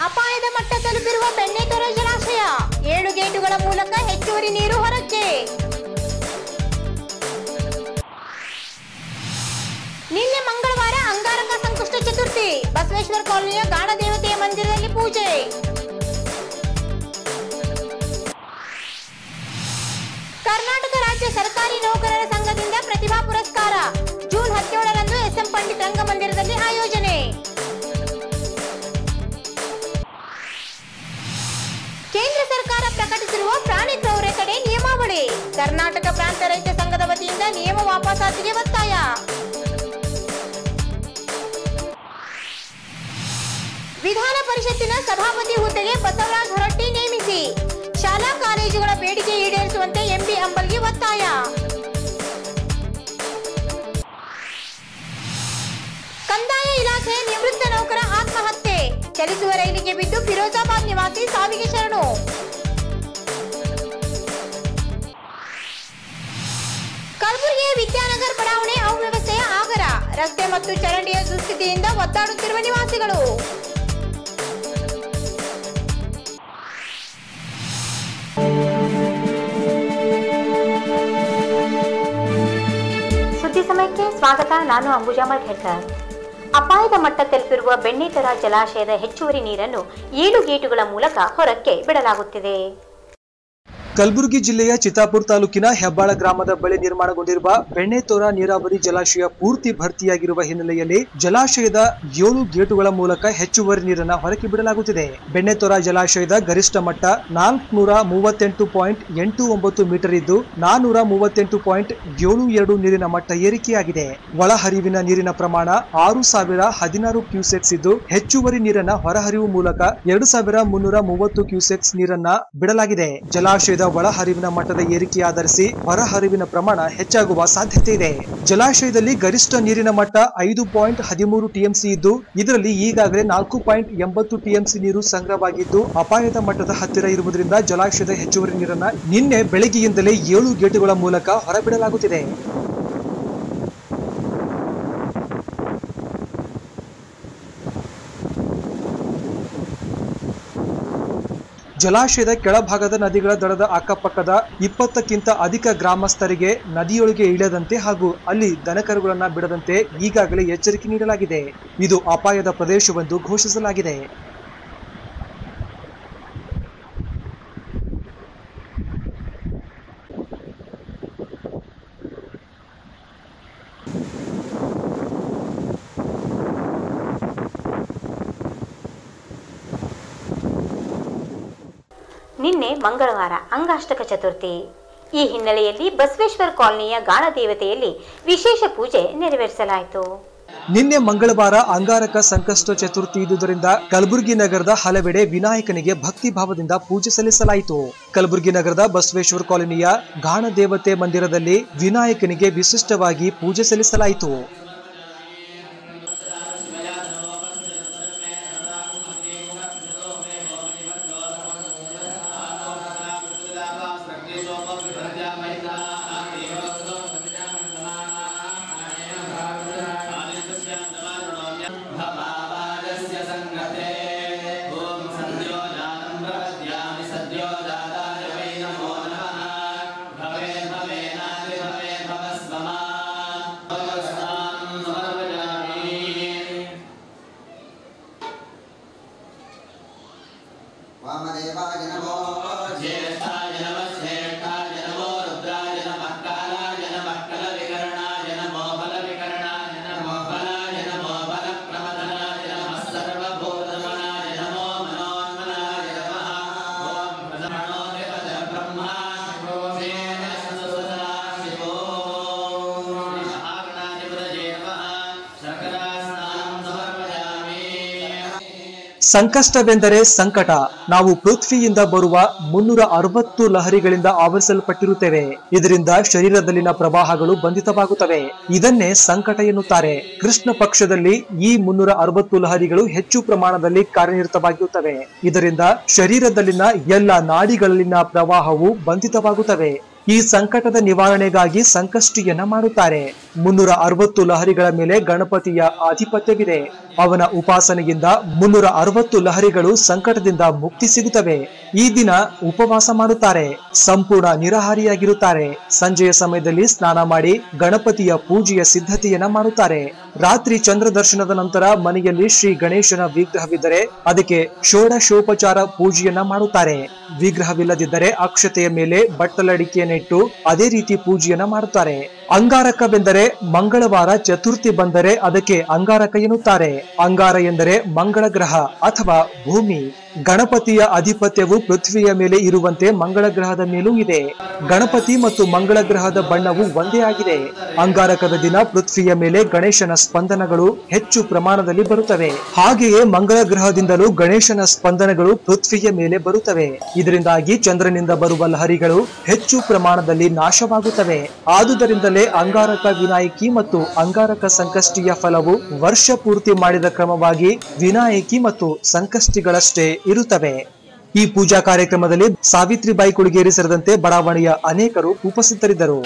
ಅಪಾಯದ ಮಟ್ಟ ತಲುಪಿರುವ ಬೆಣ್ಣೆತೊರೆ ಜಲಾಶಯ ಏಳು ಗೇಟುಗಳ ಮೂಲಕ ಹೆಚ್ಚುವರಿ ನೀರು ಹೊರಕ್ಕೆ ನಿನ್ನೆ ಮಂಗಳವಾರ ಅಂಗಾರಕ ಸಂಕಷ್ಟ ಚತುರ್ಥಿ ಬಸವೇಶ್ವರ ಕಾಲೋನಿಯ ಗಾಣ ದೇವತೆಯ ಮಂದಿರದಲ್ಲಿ ಪೂಜೆ ಕರ್ನಾಟಕ ರಾಜ್ಯ ಸರ್ಕಾರಿ ನೌಕರರ ಸಂಘದಿಂದ ಪ್ರತಿಭಾ ಪುರಸ್ಕಾರ ಜೂನ್ ಹದಿನೇಳರಂದು ಎಸ್ಎಂ ಪಂಡಿತ್ ರಂಗಮಂದಿರದಲ್ಲಿ ಆಯೋಜನೆ ಕೇಂದ್ರ ಸರ್ಕಾರ ಪ್ರಕಟಿಸಿರುವ ಪ್ರಾಣಿ ಕ್ರೌರ್ಯ ತಡೆ ನಿಯಮಾವಳಿ ಕರ್ನಾಟಕ ಪ್ರಾಂತ ರೈತ ಸಂಘದ ವತಿಯಿಂದ ನಿಯಮ ವಾಪಸಾತಿಗೆ ಒತ್ತಾಯ ವಿಧಾನ ಪರಿಷತ್ತಿನ ಸಭಾಪತಿ ಹುದ್ದೆಗೆ ಬಸವರಾಜ ಹೊರಟ್ಟಿ ನೇಮಿಸಿ ಶಾಲಾ ಕಾಲೇಜುಗಳ ಬೇಡಿಕೆ ಈಡೇರಿಸುವಂತೆ ಎಂಬಿ ಅಂಬಲ್ಗೆ ಒತ್ತಾಯ ಕಂದಾಯ ಇಲಾಖೆ ನಿವೃತ್ತ ನೌಕರ ಆತ್ಮಹತ್ಯೆ ಚಲಿಸುವ ರೈಲಿಗೆ ಬಿದ್ದು ಫಿರೋಜಾಬಾದ್ ನಿವಾಸಿ ಸಾವಿಗೆ ಶರಣು ಕಲಬುರಗಿಯ ವಿದ್ಯಾನಗರ್ ಬಡಾವಣೆ ಅವ್ಯವಸ್ಥೆಯ ಆಗರ ರಸ್ತೆ ಮತ್ತು ಚರಂಡಿಯ ದುಸ್ಥಿತಿಯಿಂದ ಒದ್ದಾಡುತ್ತಿರುವ ನಿವಾಸಿಗಳು ಸುದ್ದಿ ಸಮಯಕ್ಕೆ ಸ್ವಾಗತ ನಾನು ಅಂಬುಜಾ ಮಲ್ಖೇಡ್ಕರ್ ಅಪಾಯದ ಮಟ್ಟ ತಲುಪಿರುವ ಬೆಣ್ಣೆತರ ಜಲಾಶಯದ ಹೆಚ್ಚುವರಿ ನೀರನ್ನು ಏಳು ಗೇಟುಗಳ ಮೂಲಕ ಹೊರಕ್ಕೆ ಬಿಡಲಾಗುತ್ತಿದೆ ಕಲಬುರಗಿ ಜಿಲ್ಲೆಯ ಚಿತ್ತಾಪುರ ತಾಲೂಕಿನ ಹೆಬ್ಬಾಳ ಗ್ರಾಮದ ಬಳಿ ನಿರ್ಮಾಣಗೊಂಡಿರುವ ಬೆಣ್ಣೆತೋರ ನೀರಾವರಿ ಜಲಾಶಯ ಪೂರ್ತಿ ಭರ್ತಿಯಾಗಿರುವ ಹಿನ್ನೆಲೆಯಲ್ಲಿ ಜಲಾಶಯದ ಏಳು ಗೇಟುಗಳ ಮೂಲಕ ಹೆಚ್ಚುವರಿ ನೀರನ್ನ ಹೊರಕ್ಕೆ ಬಿಡಲಾಗುತ್ತಿದೆ ಬೆಣ್ಣೆತೋರ ಜಲಾಶಯದ ಗರಿಷ್ಠ ಮಟ್ಟ ನಾಲ್ಕುನೂರ ಮೂವತ್ತೆಂಟು ಪಾಯಿಂಟ್ ಎಂಟು ಒಂಬತ್ತು ಮೀಟರ್ ಇದ್ದು ನಾನೂರ ಮೂವತ್ತೆಂಟು ಪಾಯಿಂಟ್ ಏಳು ಎರಡು ನೀರಿನ ಮಟ್ಟ ಏರಿಕೆಯಾಗಿದೆ ಒಳಹರಿವಿನ ನೀರಿನ ಪ್ರಮಾಣ ಆರು ಸಾವಿರ ಹದಿನಾರು ಕ್ಯೂಸೆಕ್ಸ್ ಇದ್ದು ಹೆಚ್ಚುವರಿ ನೀರನ್ನ ಹೊರಹರಿವು ಮೂಲಕ ಎರಡು ಸಾವಿರ ಮುನ್ನೂರ ಮೂವತ್ತು ಕ್ಯೂಸೆಕ್ಸ್ ನೀರನ್ನ ಬಿಡಲಾಗಿದೆ ಜಲಾಶಯದ ಒಳಹರಿವಿನ ಮಟ್ಟದ ಏರಿಕೆಯಾಧರಿಸಿ ಹೊರಹರಿವಿನ ಪ್ರಮಾಣ ಹೆಚ್ಚಾಗುವ ಸಾಧ್ಯತೆ ಇದೆ ಜಲಾಶಯದಲ್ಲಿ ಗರಿಷ್ಠ ನೀರಿನ ಮಟ್ಟ ಐದು ಪಾಯಿಂಟ್ ಹದಿಮೂರು ಟಿಎಂಸಿ ಇದ್ದು ಇದರಲ್ಲಿ ಈಗಾಗಲೇ ನಾಲ್ಕು ಪಾಯಿಂಟ್ ಎಂಬತ್ತು ಟಿಎಂಸಿ ನೀರು ಸಂಗ್ರಹವಾಗಿದ್ದು ಅಪಾಯದ ಮಟ್ಟದ ಹತ್ತಿರ ಇರುವುದರಿಂದ ಜಲಾಶಯದ ಹೆಚ್ಚುವರಿ ನೀರನ್ನ ನಿನ್ನೆ ಬೆಳಗ್ಗೆಯಿಂದಲೇ ಏಳು ಗೇಟುಗಳ ಮೂಲಕ ಹೊರಬಿಡಲಾಗುತ್ತಿದೆ ಜಲಾಶಯದ ಕೆಳಭಾಗದ ನದಿಗಳ ದಡದ ಅಕ್ಕಪಕ್ಕದ ಇಪ್ಪತ್ತಕ್ಕಿಂತ ಅಧಿಕ ಗ್ರಾಮಸ್ಥರಿಗೆ ನದಿಯೊಳಗೆ ಇಳಿಯದಂತೆ ಹಾಗೂ ಅಲ್ಲಿ ದನಕರುಗಳನ್ನ ಬಿಡದಂತೆ ಈಗಾಗಲೇ ಎಚ್ಚರಿಕೆ ನೀಡಲಾಗಿದೆ ಇದು ಅಪಾಯದ ಪ್ರದೇಶವೆಂದು ಘೋಷಿಸಲಾಗಿದೆ ನಿನ್ನೆ ಮಂಗಳವಾರ ಅಂಗಾಷ್ಟಕ ಚತುರ್ಥಿ ಈ ಹಿನ್ನೆಲೆಯಲ್ಲಿ ಬಸವೇಶ್ವರ ಕಾಲನಿಯ ಗಾಣ ದೇವತೆಯಲ್ಲಿ ವಿಶೇಷ ಪೂಜೆ ನೆರವೇರಿಸಲಾಯಿತು ನಿನ್ನೆ ಮಂಗಳವಾರ ಅಂಗಾರಕ ಸಂಕಷ್ಟ ಚತುರ್ಥಿ ಇದ್ದುದರಿಂದ ಕಲಬುರಗಿ ನಗರದ ಹಲವೆಡೆ ವಿನಾಯಕನಿಗೆ ಭಕ್ತಿ ಭಾವದಿಂದ ಪೂಜೆ ಸಲ್ಲಿಸಲಾಯಿತು ಕಲಬುರಗಿ ನಗರದ ಬಸವೇಶ್ವರ ಕಾಲೋನಿಯ ಗಾಣ ದೇವತೆ ಮಂದಿರದಲ್ಲಿ ವಿನಾಯಕನಿಗೆ ವಿಶಿಷ್ಟವಾಗಿ ಪೂಜೆ ಸಲ್ಲಿಸಲಾಯಿತು वामदेवाय नमो ज्येष्ठाय नमः श्रेष्ठाय नमो रुद्राय नमः कालाय नमः कलविकरणाय नमो बलविकरणाय नमो बलाय नमो बलप्रमदनाय नमः सर्वभूतमनाय नमो मनोन्मनाय नमः ॐ प्रथमणो देवत ब्रह्मा शिवो वेद सदसदा शिवो महागणाधिपतये नमः शर्करास्नानं समर्पयामि ಸಂಕಷ್ಟವೆಂದರೆ ಸಂಕಟ ನಾವು ಪೃಥ್ವಿಯಿಂದ ಬರುವ ಮುನ್ನೂರ ಅರವತ್ತು ಲಹರಿಗಳಿಂದ ಆವರಿಸಲ್ಪಟ್ಟಿರುತ್ತೇವೆ ಇದರಿಂದ ಶರೀರದಲ್ಲಿನ ಪ್ರವಾಹಗಳು ಬಂಧಿತವಾಗುತ್ತವೆ ಇದನ್ನೇ ಸಂಕಟ ಎನ್ನುತ್ತಾರೆ ಕೃಷ್ಣ ಪಕ್ಷದಲ್ಲಿ ಈ ಮುನ್ನೂರ ಅರವತ್ತು ಲಹರಿಗಳು ಹೆಚ್ಚು ಪ್ರಮಾಣದಲ್ಲಿ ಕಾರ್ಯನಿರತವಾಗಿರುತ್ತವೆ ಇದರಿಂದ ಶರೀರದಲ್ಲಿನ ಎಲ್ಲ ನಾಡಿಗಳಲ್ಲಿನ ಪ್ರವಾಹವು ಬಂಧಿತವಾಗುತ್ತವೆ ಈ ಸಂಕಟದ ನಿವಾರಣೆಗಾಗಿ ಸಂಕಷ್ಟಿಯನ್ನ ಮಾಡುತ್ತಾರೆ ಮುನ್ನೂರ ಅರವತ್ತು ಲಹರಿಗಳ ಮೇಲೆ ಗಣಪತಿಯ ಆಧಿಪತ್ಯವಿದೆ ಅವನ ಉಪಾಸನೆಯಿಂದ ಮುನ್ನೂರ ಅರವತ್ತು ಲಹರಿಗಳು ಸಂಕಟದಿಂದ ಮುಕ್ತಿ ಸಿಗುತ್ತವೆ ಈ ದಿನ ಉಪವಾಸ ಮಾಡುತ್ತಾರೆ ಸಂಪೂರ್ಣ ನಿರಾಹಾರಿಯಾಗಿರುತ್ತಾರೆ ಸಂಜೆಯ ಸಮಯದಲ್ಲಿ ಸ್ನಾನ ಮಾಡಿ ಗಣಪತಿಯ ಪೂಜೆಯ ಸಿದ್ಧತೆಯನ್ನ ಮಾಡುತ್ತಾರೆ ರಾತ್ರಿ ಚಂದ್ರ ದರ್ಶನದ ನಂತರ ಮನೆಯಲ್ಲಿ ಶ್ರೀ ಗಣೇಶನ ವಿಗ್ರಹವಿದ್ದರೆ ಅದಕ್ಕೆ ಷೋಡಶೋಪಚಾರ ಪೂಜೆಯನ್ನ ಮಾಡುತ್ತಾರೆ ವಿಗ್ರಹವಿಲ್ಲದಿದ್ದರೆ ಅಕ್ಷತೆಯ ಮೇಲೆ ಬಟ್ಟಲಡಿಕೆಯನ್ನಿಟ್ಟು ಅದೇ ರೀತಿ ಪೂಜೆಯನ್ನ ಮಾಡುತ್ತಾರೆ ಅಂಗಾರಕವೆಂದರೆ ಮಂಗಳವಾರ ಚತುರ್ಥಿ ಬಂದರೆ ಅದಕ್ಕೆ ಅಂಗಾರಕ ಎನ್ನುತ್ತಾರೆ ಅಂಗಾರ ಎಂದರೆ ಮಂಗಳ ಗ್ರಹ ಅಥವಾ ಭೂಮಿ ಗಣಪತಿಯ ಅಧಿಪತ್ಯವು ಪೃಥ್ವಿಯ ಮೇಲೆ ಇರುವಂತೆ ಮಂಗಳ ಗ್ರಹದ ಮೇಲೂ ಇದೆ ಗಣಪತಿ ಮತ್ತು ಮಂಗಳ ಗ್ರಹದ ಬಣ್ಣವು ಒಂದೇ ಆಗಿದೆ ಅಂಗಾರಕದ ದಿನ ಪೃಥ್ವಿಯ ಮೇಲೆ ಗಣೇಶನ ಸ್ಪಂದನಗಳು ಹೆಚ್ಚು ಪ್ರಮಾಣದಲ್ಲಿ ಬರುತ್ತವೆ ಹಾಗೆಯೇ ಮಂಗಳ ಗ್ರಹದಿಂದಲೂ ಗಣೇಶನ ಸ್ಪಂದನಗಳು ಪೃಥ್ವಿಯ ಮೇಲೆ ಬರುತ್ತವೆ ಇದರಿಂದಾಗಿ ಚಂದ್ರನಿಂದ ಬರುವ ಲಹರಿಗಳು ಹೆಚ್ಚು ಪ್ರಮಾಣದಲ್ಲಿ ನಾಶವಾಗುತ್ತವೆ ಆದುದರಿಂದಲೇ ಅಂಗಾರಕ ವಿನಾಯಕಿ ಮತ್ತು ಅಂಗಾರಕ ಸಂಕಷ್ಟಿಯ ಫಲವು ವರ್ಷ ಪೂರ್ತಿ ಮಾಡಿದ ಕ್ರಮವಾಗಿ ವಿನಾಯಕಿ ಮತ್ತು ಸಂಕಷ್ಟಿಗಳಷ್ಟೇ ಇರುತ್ತವೆ ಈ ಪೂಜಾ ಕಾರ್ಯಕ್ರಮದಲ್ಲಿ ಸಾವಿತ್ರಿಬಾಯಿ ಕುಳಿಗೇರಿ ಸೇರಿದಂತೆ ಬಡಾವಣೆಯ ಅನೇಕರು ಉಪಸ್ಥಿತರಿದ್ದರು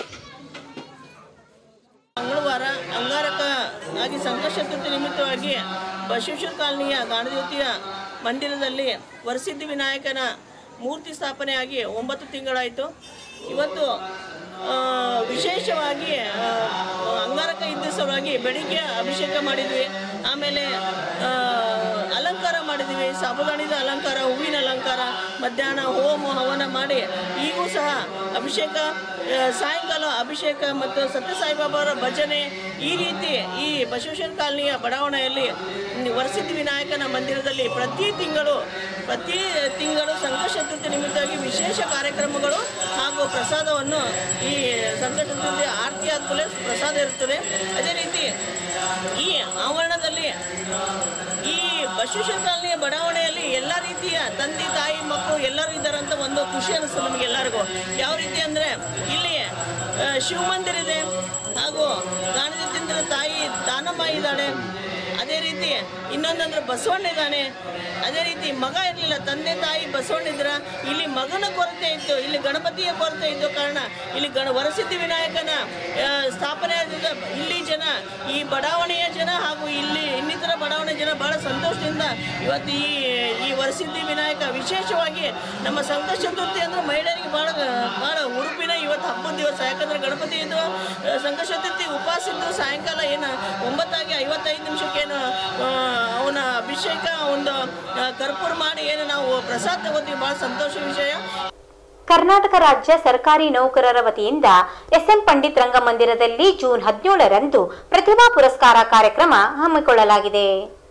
ಮಂಗಳವಾರ ಅಂಗಾರಕ ಆಗಿ ಸಂಕಷ್ಟ ಚತುರ್ಥಿ ನಿಮಿತ್ತವಾಗಿ ಬಸವೇಶ್ವರ ಕಾಲನಿಯ ಗಾಣಜ್ಯೋತಿಯ ಮಂದಿರದಲ್ಲಿ ವರಸಿದ್ಧಿ ವಿನಾಯಕನ ಮೂರ್ತಿ ಸ್ಥಾಪನೆಯಾಗಿ ಒಂಬತ್ತು ತಿಂಗಳಾಯಿತು ಇವತ್ತು ಆ, ವಿಶೇಷವಾಗಿ ಆ, ಅಂಗಾರಕ ಇದ್ದ ಸಲುವಾಗಿ ಬೆಳಿಗ್ಗೆ ಅಭಿಷೇಕ ಮಾಡಿದ್ವಿ ಆಮೇಲೆ ಆ, ಅಲಂಕಾರ ಮಾಡಿದ್ವಿ ಸಾಬುದಾಣಿದ ಅಲಂಕಾರ ಹೂವಿನ ಅಲಂಕಾರ ಮಧ್ಯಾಹ್ನ ಹೋಮ ಹವನ ಮಾಡಿ ಈಗೂ ಸಹ ಅಭಿಷೇಕ ಆ, ಸಾಯಂಕಾಲ ಅಭಿಷೇಕ ಮತ್ತು ಸತ್ಯ ಸಾಯಿಬಾಬಾರ ಭಜನೆ ಈ ರೀತಿ ಈ ಬಸವೇಶ್ವರ ಕಾಲನಿಯ ಬಡಾವಣೆಯಲ್ಲಿ ವರಸಿದ್ಧಿ ವಿನಾಯಕನ ಮಂದಿರದಲ್ಲಿ ಪ್ರತಿ ತಿಂಗಳು ಪ್ರತಿ ತಿಂಗಳು ಸಂಕಷ್ಟ ಚತುರ್ಥಿ ನಿಮಿತ್ತವಾಗಿ ವಿಶೇಷ ಕಾರ್ಯಕ್ರಮಗಳು ಹಾಗೂ ಪ್ರಸಾದವನ್ನು ಈ ಸಂಕಷ್ಟ ಚತುರ್ಥಿ ಆರತಿ ಆದಮೇಲೆ ಪ್ರಸಾದ ಇರುತ್ತದೆ ಅದೇ ರೀತಿ ಈ ಆವರಣದಲ್ಲಿ ಈ ಬಸವೇಶ್ವರ ಕಾಲನಿಯ ಬಡಾವಣೆಯಲ್ಲಿ ಎಲ್ಲ ರೀತಿಯ ತಂದೆ ತಾಯಿ ಮಕ್ಕಳು ಎಲ್ಲರೂ ಇದ್ದಾರಂತ ಒಂದು ಖುಷಿ ಅನಿಸ್ತದೆ ನಮಗೆ ಎಲ್ಲರಿಗೂ ಯಾವ ರೀತಿ ಅಂದರೆ ಇಲ್ಲಿ ಆ, ಶಿವ ಮಂದಿರ ಇದೆ ಹಾಗೂ ಗಾಣದಿಂದ ತಾಯಿ ದಾನಮ್ಮ ಇದ್ದಾಳೆ ಅದೇ ರೀತಿ ಇನ್ನೊಂದಂದ್ರೆ ಬಸವಣ್ಣ ಇದ್ದಾನೆ ಅದೇ ರೀತಿ ಮಗ ಇರಲಿಲ್ಲ ತಂದೆ ತಾಯಿ ಬಸವಣ್ಣ ಇದ್ರ ಇಲ್ಲಿ ಮಗನ ಕೊರತೆ ಇತ್ತು ಇಲ್ಲಿ ಗಣಪತಿಯ ಕೊರತೆ ಇದ್ದು ಕಾರಣ ಇಲ್ಲಿ ಗಣ ವರಸಿದ್ಧಿ ವಿನಾಯಕನ ಆ, ಸ್ಥಾಪನೆ ಆದ ಇಲ್ಲಿ ಜನ ಈ ಬಡಾವಣೆಯ ಜನ ಹಾಗೂ ಇಲ್ಲಿ ಇನ್ನಿತರ ಬಡಾವಣೆ ಜನ ಬಹಳ ಸಂತೋಷದಿಂದ ಇವತ್ತು ಈ ಈ ವರಸಿದ್ಧಿ ವಿನಾಯಕ ವಿಶೇಷವಾಗಿ ನಮ್ಮ ಸಂಕಷ್ಟ ಚತುರ್ಥಿ ಅಂದ್ರೆ ಮಹಿಳೆಯರಿಗೆ ಬಹಳ ಬಹಳ ಉಡುಪಿನ ಇವತ್ತು ಹಬ್ಬದ ದಿವಸ ಯಾಕಂದ್ರೆ ಗಣಪತಿ ಇದು ಆ, ಸಂಕಷ್ಟ ಚತುರ್ಥಿ ಉಪವಾಸ ಇದ್ದು ಸಾಯಂಕಾಲ ಏನು ಒಂಬತ್ತಾಗಿ ಐವತ್ತೈದು ನಿಮಿಷಕ್ಕೆ ಏನು ಆ, ಅವನ ಅಭಿಷೇಕ ಒಂದು ಆ, ಕರ್ಪೂರ ಮಾಡಿ ಏನು ನಾವು ಪ್ರಸಾದ ತಗೋತೀವಿ ಭಾಳ ಸಂತೋಷ ವಿಷಯ ಕರ್ನಾಟಕ ರಾಜ್ಯ ಸರ್ಕಾರಿ ನೌಕರರ ವತಿಯಿಂದ ಎಸ್ಎಂ ಪಂಡಿತ್ ರಂಗಮಂದಿರದಲ್ಲಿ ಜೂನ್ ಹದಿನೇಳರಂದು ಪ್ರತಿಭಾ ಪುರಸ್ಕಾರ ಕಾರ್ಯಕ್ರಮ ಹಮ್ಮಿಕೊಳ್ಳಲಾಗಿದೆ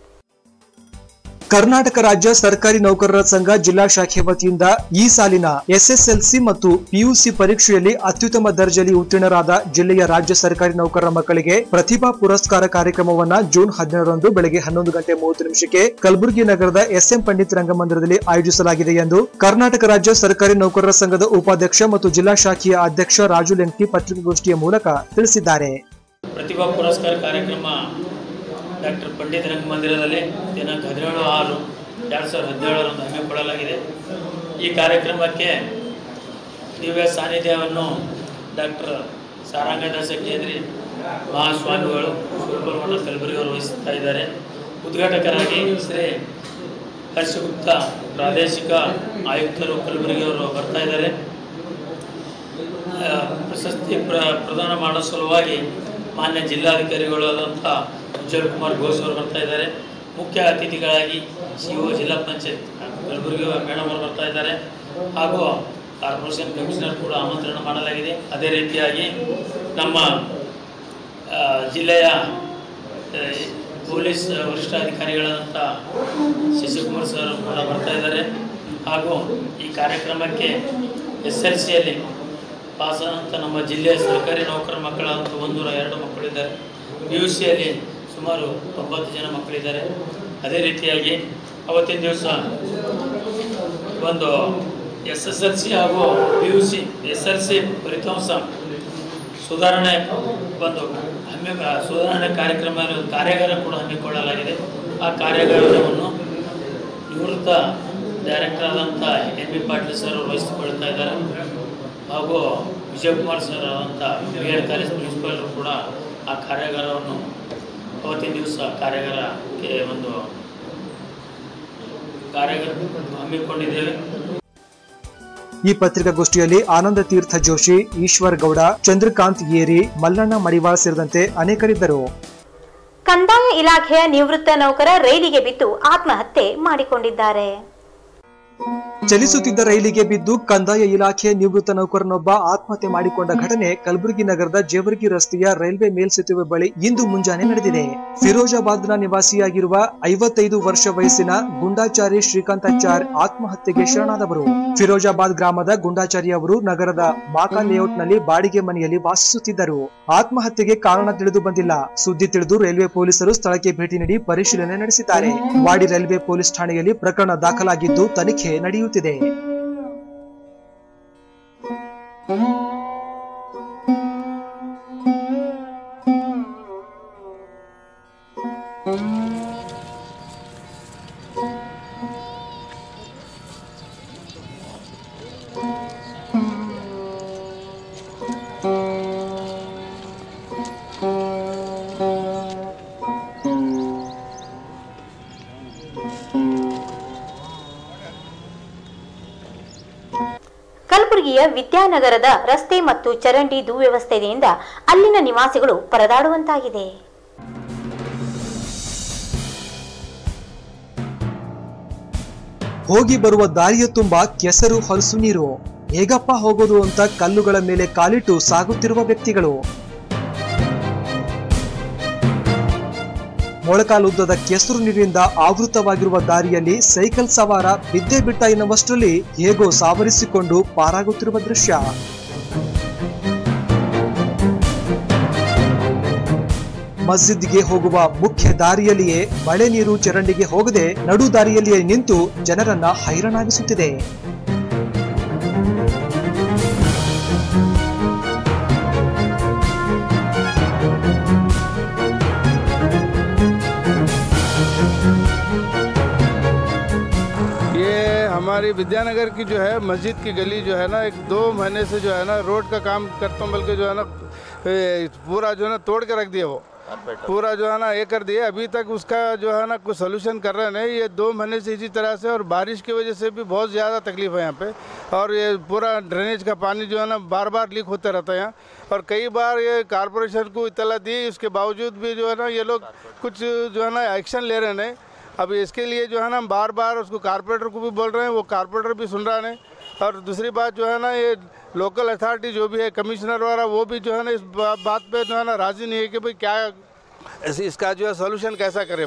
ಕರ್ನಾಟಕ ರಾಜ್ಯ ಸರ್ಕಾರಿ ನೌಕರರ ಸಂಘ ಜಿಲ್ಲಾ ಶಾಖೆ ವತಿಯಿಂದ ಈ ಸಾಲಿನ ಎಸ್ಎಸ್ಎಲ್ಸಿ ಮತ್ತು ಪಿಯುಸಿ ಪರೀಕ್ಷೆಯಲ್ಲಿ ಅತ್ಯುತ್ತಮ ದರ್ಜೆಯಲ್ಲಿ ಉತ್ತೀರ್ಣರಾದ ಜಿಲ್ಲೆಯ ರಾಜ್ಯ ಸರ್ಕಾರಿ ನೌಕರರ ಮಕ್ಕಳಿಗೆ ಪ್ರತಿಭಾ ಪುರಸ್ಕಾರ ಕಾರ್ಯಕ್ರಮವನ್ನ ಜೂನ್ ಹದಿನೇಳರಂದು ಬೆಳಗ್ಗೆ ಹನ್ನೊಂದು ಗಂಟೆ ಮೂವತ್ತು ನಿಮಿಷಕ್ಕೆ ಕಲಬುರಗಿ ನಗರದ ಎಸ್ಎಂ ಪಂಡಿತ್ ರಂಗಮಂದಿರದಲ್ಲಿ ಆಯೋಜಿಸಲಾಗಿದೆ ಎಂದು ಕರ್ನಾಟಕ ರಾಜ್ಯ ಸರ್ಕಾರಿ ನೌಕರರ ಸಂಘದ ಉಪಾಧ್ಯಕ್ಷ ಮತ್ತು ಜಿಲ್ಲಾ ಶಾಖೆಯ ಅಧ್ಯಕ್ಷ ರಾಜು ಲೆಂಕಿ ಪತ್ರಿಕಾಗೋಷ್ಠಿಯ ಮೂಲಕ ತಿಳಿಸಿದ್ದಾರೆ ಪ್ರತಿಭಾ ಪುರಸ್ಕಾರ ಕಾರ್ಯಕ್ರಮ ಡಾಕ್ಟರ್ ಪಂಡಿತ್ ರಂಗಮಂದಿರದಲ್ಲಿ ದಿನಾಂಕ ಹದಿನೇಳು ಆರು ಎರಡು ಸಾವಿರದ ಹದಿನೇಳರಂದು ಹಮ್ಮಿಕೊಳ್ಳಲಾಗಿದೆ ಈ ಕಾರ್ಯಕ್ರಮಕ್ಕೆ ದಿವ್ಯ ಸಾನ್ನಿಧ್ಯವನ್ನು ಡಾಕ್ಟರ್ ಸಾರಂಗದಾಸ ಕೇಂದ್ರಿ ಮಹಾಸ್ವಾಮಿಗಳು ಸುಬ್ರಹ್ಮಣ್ಯ ಕಲಬುರಗಿ ಅವರು ವಹಿಸ್ತಾ ಇದ್ದಾರೆ ಉದ್ಘಾಟಕರಾಗಿ ಶ್ರೀ ಹರ್ಷಗುಪ್ತ ಪ್ರಾದೇಶಿಕ ಆಯುಕ್ತರು ಕಲಬುರಗಿ ಅವರು ಬರ್ತಾ ಇದ್ದಾರೆ ಆ, ಪ್ರಶಸ್ತಿ ಪ್ರ ಪ್ರದಾನ ಮಾಡೋ ಸಲುವಾಗಿ ಮಾನ್ಯ ಜಿಲ್ಲಾಧಿಕಾರಿಗಳಾದಂಥ ಉಜ್ವಲ್ ಕುಮಾರ್ ಘೋಷ್ ಅವರು ಬರ್ತಾ ಇದ್ದಾರೆ ಮುಖ್ಯ ಅತಿಥಿಗಳಾಗಿ ಸಿ ಒ ಜಿಲ್ಲಾ ಪಂಚಾಯತ್ ಕಲಬುರಗಿ ಮೇಡಮ್ ಅವರು ಬರ್ತಾ ಇದ್ದಾರೆ ಹಾಗೂ ಕಾರ್ಪೊರೇಷನ್ ಕಮಿಷನರ್ ಕೂಡ ಆಮಂತ್ರಣ ಮಾಡಲಾಗಿದೆ ಅದೇ ರೀತಿಯಾಗಿ ನಮ್ಮ ಆ, ಜಿಲ್ಲೆಯ ಆ, ಪೊಲೀಸ್ ವರಿಷ್ಠಾಧಿಕಾರಿಗಳಾದಂಥ ಶಶಿಕುಮಾರ್ ಸರ್ ಕೂಡ ಬರ್ತಾ ಇದ್ದಾರೆ ಹಾಗೂ ಈ ಕಾರ್ಯಕ್ರಮಕ್ಕೆ ಎಸ್ ಎಲ್ ಸಿಯಲ್ಲಿ ಪಾಸಾದಂಥ ನಮ್ಮ ಜಿಲ್ಲೆಯ ಸರ್ಕಾರಿ ನೌಕರ ಮಕ್ಕಳಾದಂಥ ಒಂದೂರ ಎರಡು ಮಕ್ಕಳಿದ್ದಾರೆ ಪಿ ಯು ಸಿಯಲ್ಲಿ ಸುಮಾರು ತೊಂಬತ್ತು ಜನ ಮಕ್ಕಳಿದ್ದಾರೆ ಅದೇ ರೀತಿಯಾಗಿ ಅವತ್ತಿನ ದಿವಸ ಒಂದು ಎಸ್ ಎಸ್ ಎಲ್ ಸಿ ಹಾಗೂ P U C S L C ಫಲಿತಾಂಶ ಸುಧಾರಣೆ ಒಂದು ಹಮ್ಮಿ ಸುಧಾರಣೆ ಕಾರ್ಯಕ್ರಮ ಒಂದು ಕಾರ್ಯಾಗಾರ ಕೂಡ ಹಮ್ಮಿಕೊಳ್ಳಲಾಗಿದೆ ಆ ಕಾರ್ಯಾಗಾರವನ್ನು ನಿವೃತ್ತ ಡೈರೆಕ್ಟರ್ ಆದಂಥ ಎನ್ ಬಿ ಪಾಟೀಲ್ ಸರ್ ಅವರು ವಹಿಸಿಕೊಳ್ತಾ ಇದ್ದಾರೆ ಹಾಗೂ ವಿಜಯಕುಮಾರ್ ಸರ್ ಆದಂಥ ಬಿ ಎಡ್ ಕಾಲೇಜ್ ಪ್ರಿನ್ಸಿಪಾಲರು ಕೂಡ ಆ ಕಾರ್ಯಾಗಾರವನ್ನು ಅವತ್ತಿನ ದಿವಸ ಕಾರ್ಯಾಗಾರಕ್ಕೆ ಒಂದು ಕಾರ್ಯಾಗಾರ ಹಮ್ಮಿಕೊಂಡಿದ್ದೇವೆ ಈ ಪತ್ರಿಕಾಗೋಷ್ಠಿಯಲ್ಲಿ ಆನಂದ ತೀರ್ಥ ಜೋಶಿ ಈಶ್ವರ್ ಗೌಡ ಚಂದ್ರಕಾಂತ್ ಏರಿ ಮಲ್ಲಣ್ಣ ಮಡಿವಾಳ್ ಸೇರಿದಂತೆ ಅನೇಕರಿದ್ದರು ಕಂದಾಯ ಇಲಾಖೆಯ ನಿವೃತ್ತ ನೌಕರ ರೈಲಿಗೆ ಬಿದ್ದು ಆತ್ಮಹತ್ಯೆ ಮಾಡಿಕೊಂಡಿದ್ದಾರೆ ಚಲಿಸುತ್ತಿದ್ದ ರೈಲಿಗೆ ಬಿದ್ದು ಕಂದಾಯ ಇಲಾಖೆಯ ನಿವೃತ್ತ ನೌಕರನೊಬ್ಬ ಆತ್ಮಹತ್ಯೆ ಮಾಡಿಕೊಂಡ ಘಟನೆ ಕಲಬುರಗಿ ನಗರದ ಜೇವರ್ಗಿ ರಸ್ತೆಯ ರೈಲ್ವೆ ಮೇಲ್ಸೇತುವೆ ಬಳಿ ಇಂದು ಮುಂಜಾನೆ ನಡೆದಿದೆ ಫಿರೋಜಾಬಾದ್ನ ನಿವಾಸಿಯಾಗಿರುವ ಐವತ್ತೈದು ವರ್ಷ ವಯಸ್ಸಿನ ಗುಂಡಾಚಾರಿ ಶ್ರೀಕಾಂತಾಚಾರ್ ಆತ್ಮಹತ್ಯೆಗೆ ಶರಣಾದವರು ಫಿರೋಜಾಬಾದ್ ಗ್ರಾಮದ ಗುಂಡಾಚಾರಿ ಅವರು ನಗರದ ಬಾಕಾ ಲೇಔಟ್ನಲ್ಲಿ ಬಾಡಿಗೆ ಮನೆಯಲ್ಲಿ ವಾಸಿಸುತ್ತಿದ್ದರು ಆತ್ಮಹತ್ಯೆಗೆ ಕಾರಣ ತಿಳಿದು ಬಂದಿಲ್ಲ ಸುದ್ದಿ ತಿಳಿದು ರೈಲ್ವೆ ಪೊಲೀಸರು ಸ್ಥಳಕ್ಕೆ ಭೇಟಿ ನೀಡಿ ಪರಿಶೀಲನೆ ನಡೆಸಿದ್ದಾರೆ ವಾಡಿ ರೈಲ್ವೆ ಪೊಲೀಸ್ ಠಾಣೆಯಲ್ಲಿ ಪ್ರಕರಣ ದಾಖಲಾಗಿದ್ದು ತನಿಖೆ ನಡೆಯುತ್ತಿದೆ ಕಲಬುರಗಿಯ ವಿದ್ಯಾನಗರದ ರಸ್ತೆ ಮತ್ತು ಚರಂಡಿ ದುವ್ಯವಸ್ಥೆಯಿಂದ ಅಲ್ಲಿನ ನಿವಾಸಿಗಳು ಪರದಾಡುವಂತಾಗಿದೆ ಹೋಗಿ ಬರುವ ದಾರಿಯ ತುಂಬಾ ಕೆಸರು ಹೊಲಸು ನೀರು ಹೇಗಪ್ಪ ಹೋಗೋದು ಅಂತ ಕಲ್ಲುಗಳ ಮೇಲೆ ಕಾಲಿಟ್ಟು ಸಾಗುತ್ತಿರುವ ವ್ಯಕ್ತಿಗಳು ಮೊಳಕಾಲುದ್ದದ ಕೆಸರು ನೀರಿನಿಂದ ಆವೃತವಾಗಿರುವ ದಾರಿಯಲ್ಲಿ ಸೈಕಲ್ ಸವಾರ ಬಿದ್ದೆ ಬಿಟ್ಟ ಎನ್ನುವಷ್ಟರಲ್ಲಿ ಹೇಗೋ ಸಾವರಿಸಿಕೊಂಡು ಪಾರಾಗುತ್ತಿರುವ ದೃಶ್ಯ ಮಸ್ಜಿದ್ಗೆ ಹೋಗುವ ಮುಖ್ಯ ದಾರಿಯಲ್ಲಿಯೇ ಮಳೆ ನೀರು ಚರಂಡಿಗೆ ಹೋಗದೆ ನಡು ದಾರಿಯಲ್ಲಿಯೇ ನಿಂತು ಜನರನ್ನ ಹೈರಾಣಾಗಿಸುತ್ತಿದೆ ये हमारी विद्यानगर की जो है मस्जिद की गली जो है ना एक दो महीने से जो है ना रोड का काम करता हूँ बल्कि जो है ना ए, पूरा जो है ना तोड़ के रख दिया वो पूरा जो है ना ये कर दिया अभी तक उसका जो है ना कुछ सोल्यूशन कर रहे नहीं ये दो महीने से इसी तरह से और बारिश की वजह से भी बहुत ज़्यादा तकलीफ है यहाँ पे और ये पूरा ड्रेनेज का पानी जो है ना बार बार लीक होता रहता है यहाँ और कई बार ये कारपोरेशन को इतला दी उसके बावजूद भी जो है ना ये लोग कुछ जो है ना एक्शन ले रहे नहीं अब इसके लिए जो है ना हम बार बार उसको कारपोरेटर को भी बोल रहे हैं वो कारपोरेटर भी सुन रहा है और दूसरी बात जो है ना ये लोकल अथॉरिटी जो भी है कमिश्नर वाला वो भी जो है ना इस बा- बात पे जो है ना राजी नहीं है कि भाई क्या ऐसे इसका जो है सोल्यूशन कैसा करे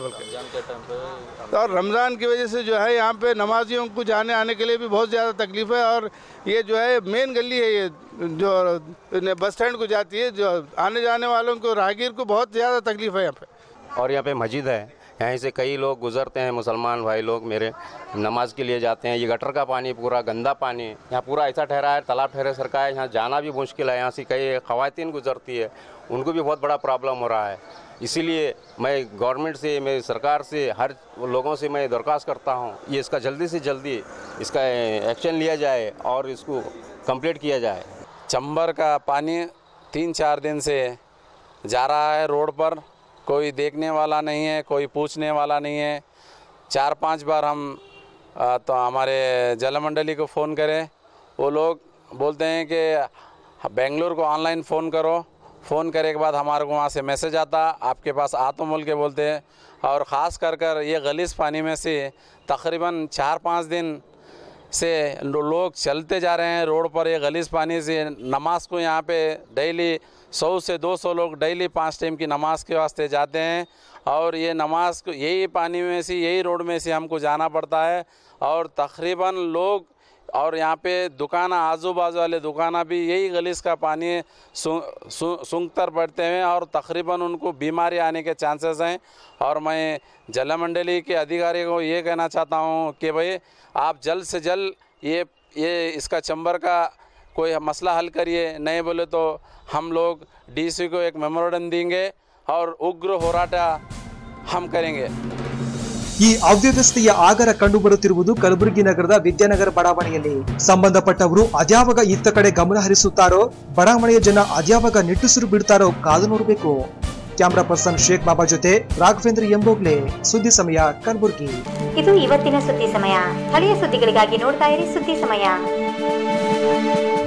बल्कि और रमज़ान की वजह से जो है यहाँ पे नमाजियों को जाने आने के लिए भी बहुत ज़्यादा तकलीफ है और ये जो है मेन गली है ये जो बस स्टैंड को जाती है जो आने जाने वालों को राहगीर को बहुत ज़्यादा तकलीफ है यहाँ पे और यहाँ पे मस्जिद है यहाँ से कई लोग गुजरते हैं मुसलमान भाई लोग मेरे नमाज के लिए जाते हैं ये गटर का पानी पूरा गंदा पानी यहाँ पूरा ऐसा ठहरा है तालाब ठहरे सरका है यहाँ जाना भी मुश्किल है यहाँ से कई खवातीन गुजरती है उनको भी बहुत बड़ा प्रॉब्लम हो रहा है इसीलिए मैं गवर्नमेंट से मैं सरकार से हर लोगों से मैं दरख्वास्त करता हूँ ये इसका जल्दी से जल्दी इसका एक्शन लिया जाए और इसको कंप्लीट किया जाए चंबर का पानी तीन चार दिन से जा रहा है रोड पर कोई देखने वाला नहीं है कोई पूछने वाला नहीं है चार पांच बार हम आ, तो हमारे जल मंडली को फ़ोन करें वो लोग बोलते हैं कि बेंगलोर को ऑनलाइन फ़ोन करो फ़ोन करे के बाद हमारे को वहाँ से मैसेज आता आपके पास आ तो बोल के बोलते हैं और ख़ास कर कर ये गलीस पानी में से तकरीबन चार पाँच दिन से लो- लोग चलते जा रहे हैं रोड पर ये गलीस पानी से नमाज को यहाँ पे डेली सौ से दो सौ लोग डेली पाँच टाइम की नमाज के वास्ते जाते हैं और ये नमाज को यही पानी में से यही रोड में से हमको जाना पड़ता है और तकरीबन लोग और यहाँ पे दुकाना आजू बाजू वाले दुकाना भी यही गलीस का पानी सु- सु- सूंघकर पड़ते हैं और तकरीबन उनको बीमारी आने के चांसेस हैं और मैं जल मंडली के अधिकारी को ये कहना चाहता हूँ कि भाई आप जल्द से जल्द ये ये इसका चंबर का कोई मसला हल करिए नहीं बोले तो हम लोग डीसी को एक मेमोरेंडम देंगे और उग्र होराटा हम करेंगे ಈ ಅವ್ಯವಸ್ಥೆಯ ಆಗರ ಕಂಡುಬರುತ್ತಿರುವುದು ಕಲಬುರಗಿ ನಗರದ ವಿದ್ಯಾನಗರ ಬಡಾವಣೆಯಲ್ಲಿ ಸಂಬಂಧಪಟ್ಟವರು ಅದ್ಯಾವಾಗ ಇತ್ತ ಕಡೆ ಗಮನ ಹರಿಸುತ್ತಾರೋ ಬಡಾವಣೆಯ ಜನ ಅದ್ಯಾವಾಗ ನಿಟ್ಟುಸಿರು ಬಿಡ್ತಾರೋ ಕಾದು ನೋಡಬೇಕು ಕ್ಯಾಮರಾ ಪರ್ಸನ್ ಶೇಖ್ ಬಾಬಾ ಜೊತೆ ರಾಘವೇಂದ್ರ ಎಂಬೋಗ್ಲೆ ಸುದ್ದಿ ಸಮಯ ಕಲಬುರಗಿ ಇದು ಇವತ್ತಿನ ಸುದ್ದಿ ಸಮಯ ಸ್ಥಳೀಯ ಸುದ್ದಿಗಳಿಗಾಗಿ ನೋಡ್ತಾ ಇರಿ ಸುದ್ದಿ ಸಮಯ